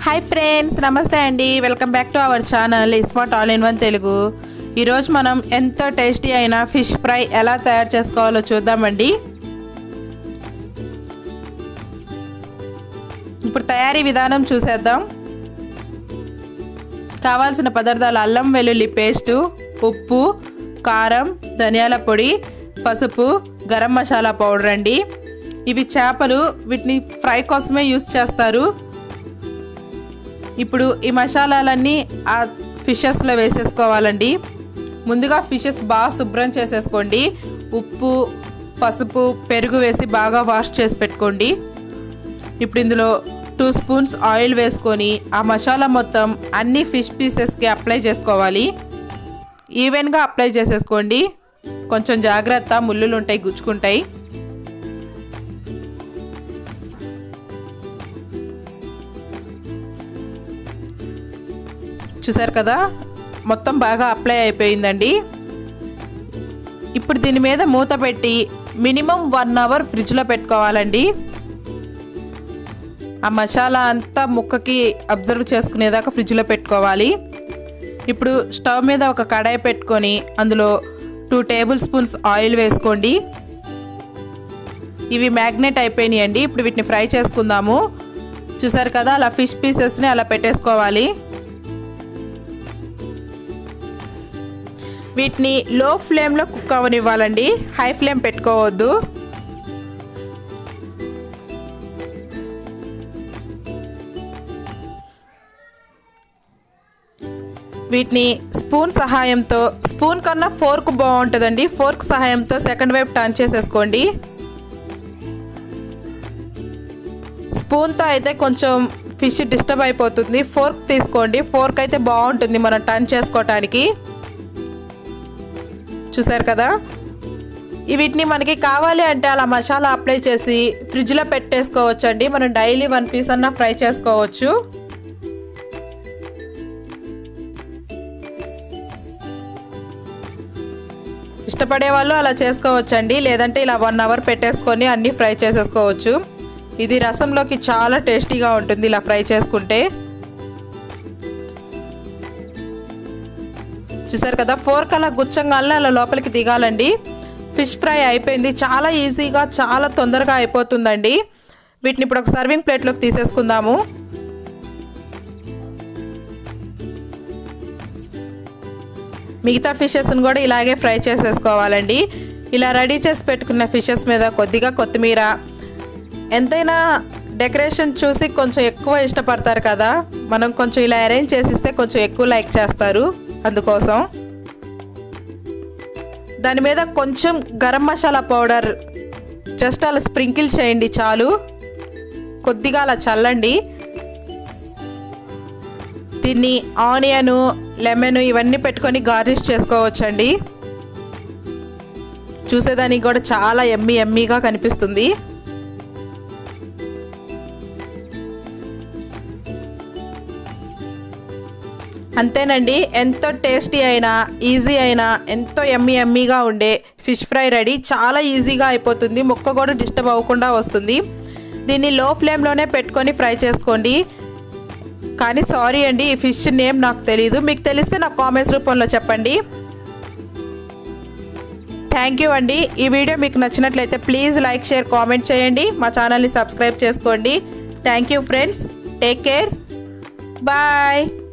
hi friends నమస్తే అండి welcome back to our channel spot all in one Telugu ఈరోజు మనం ఎంతో టేస్టీ అయిన ఫిష్ ఫ్రై ఎలా తయారు చేసుకోవాలో చూద్దామండి ఇప్పుడు తయారీ విధానం చూసేద్దాం కావాల్సిన పదార్థాలు అల్లం వెల్లుల్లి పేస్టు ఉప్పు కారం ధనియాల పొడి పసుపు గరం మసాలా పౌడర్ అండి ఇవి చేపలు వీటిని ఫ్రై కోసమే యూస్ చేస్తారు ఇప్పుడు ఈ మసాలాలన్నీ ఆ ఫిషెస్లో వేసేసుకోవాలండి ముందుగా ఫిషెస్ బాగా శుభ్రం చేసేసుకోండి ఉప్పు పసుపు పెరుగు వేసి బాగా వాష్ చేసి పెట్టుకోండి ఇప్పుడు ఇందులో టూ స్పూన్స్ ఆయిల్ వేసుకొని ఆ మసాలా మొత్తం అన్ని ఫిష్ పీసెస్కి అప్లై చేసుకోవాలి ఈవెన్గా అప్లై చేసేసుకోండి కొంచెం జాగ్రత్త ముళ్ళులు ఉంటాయి గుచ్చుకుంటాయి చూసారు కదా మొత్తం బాగా అప్లై అయిపోయిందండి ఇప్పుడు దీని మీద మూత పెట్టి మినిమం వన్ అవర్ ఫ్రిడ్జ్లో పెట్టుకోవాలండి ఆ మసాలా అంతా ముక్కకి అబ్జర్వ్ చేసుకునేదాకా ఫ్రిడ్జ్లో పెట్టుకోవాలి ఇప్పుడు స్టవ్ మీద ఒక కడాయి పెట్టుకొని అందులో టూ టేబుల్ స్పూన్స్ ఆయిల్ వేసుకోండి ఇవి మ్యాగ్నెట్ అయిపోయినాయండి ఇప్పుడు వీటిని ఫ్రై చేసుకుందాము చూసారు కదా అలా ఫిష్ పీసెస్ని అలా పెట్టేసుకోవాలి వీటిని లో ఫ్లేమ్లో కుక్ అవ్వనివ్వాలండి హై ఫ్లేమ్ పెట్టుకోవద్దు వీటిని స్పూన్ సహాయంతో స్పూన్ కన్నా ఫోర్క్ బాగుంటుందండి ఫోర్క్ సహాయంతో సెకండ్ వైపు టర్న్ చేసేసుకోండి స్పూన్తో అయితే కొంచెం ఫిష్ డిస్టర్బ్ అయిపోతుంది ఫోర్క్ తీసుకోండి ఫోర్క్ అయితే బాగుంటుంది మనం టర్న్ చేసుకోవటానికి చూసారు కదా వీటిని మనకి కావాలి అంటే అలా మసాలా అప్లై చేసి ఫ్రిడ్జ్లో పెట్టేసుకోవచ్చు అండి మనం డైలీ వన్ పీస్ అన్న ఫ్రై చేసుకోవచ్చు ఇష్టపడే వాళ్ళు అలా చేసుకోవచ్చండి లేదంటే ఇలా వన్ అవర్ పెట్టేసుకొని అన్నీ ఫ్రై చేసేసుకోవచ్చు ఇది రసంలోకి చాలా టేస్టీగా ఉంటుంది ఇలా ఫ్రై చేసుకుంటే చూసారు కదా ఫోర్క్ అలా గుచ్చంగానే అలా లోపలికి దిగాలండి ఫిష్ ఫ్రై అయిపోయింది చాలా ఈజీగా చాలా తొందరగా అయిపోతుందండి వీటిని ఇప్పుడు ఒక సర్వింగ్ ప్లేట్లోకి తీసేసుకుందాము మిగతా ఫిషెస్ని కూడా ఇలాగే ఫ్రై చేసేసుకోవాలండి ఇలా రెడీ చేసి పెట్టుకున్న ఫిషెస్ మీద కొద్దిగా కొత్తిమీర ఎంతైనా డెకరేషన్ చూసి కొంచెం ఎక్కువ ఇష్టపడతారు కదా మనం కొంచెం ఇలా అరేంజ్ చేసిస్తే కొంచెం ఎక్కువ లైక్ చేస్తారు అందుకోసం దాని మీద కొంచెం గరం మసాలా పౌడర్ జస్ట్ అలా స్ప్రింకిల్ చేయండి చాలు కొద్దిగా అలా చల్లండి దీన్ని ఆనియన్ లెమన్ ఇవన్నీ పెట్టుకొని గార్నిష్ చేసుకోవచ్చండి చూసేదానికి కూడా చాలా ఎమ్మి ఎమ్మీగా కనిపిస్తుంది అంతేనండి ఎంతో టేస్టీ అయినా ఈజీ అయినా ఎంతో ఎమ్మి ఎమ్మీగా ఉండే ఫిష్ ఫ్రై రెడీ చాలా ఈజీగా అయిపోతుంది ముక్క కూడా డిస్టర్బ్ అవ్వకుండా వస్తుంది దీన్ని లో ఫ్లేమ్లోనే పెట్టుకొని ఫ్రై చేసుకోండి కానీ సారీ అండి ఈ ఫిష్ నేమ్ నాకు తెలియదు మీకు తెలిస్తే నాకు కామెంట్స్ రూపంలో చెప్పండి థ్యాంక్ యూ అండి ఈ వీడియో మీకు నచ్చినట్లయితే ప్లీజ్ లైక్ షేర్ కామెంట్ చేయండి మా ఛానల్ని సబ్స్క్రైబ్ చేసుకోండి thank you friends take care bye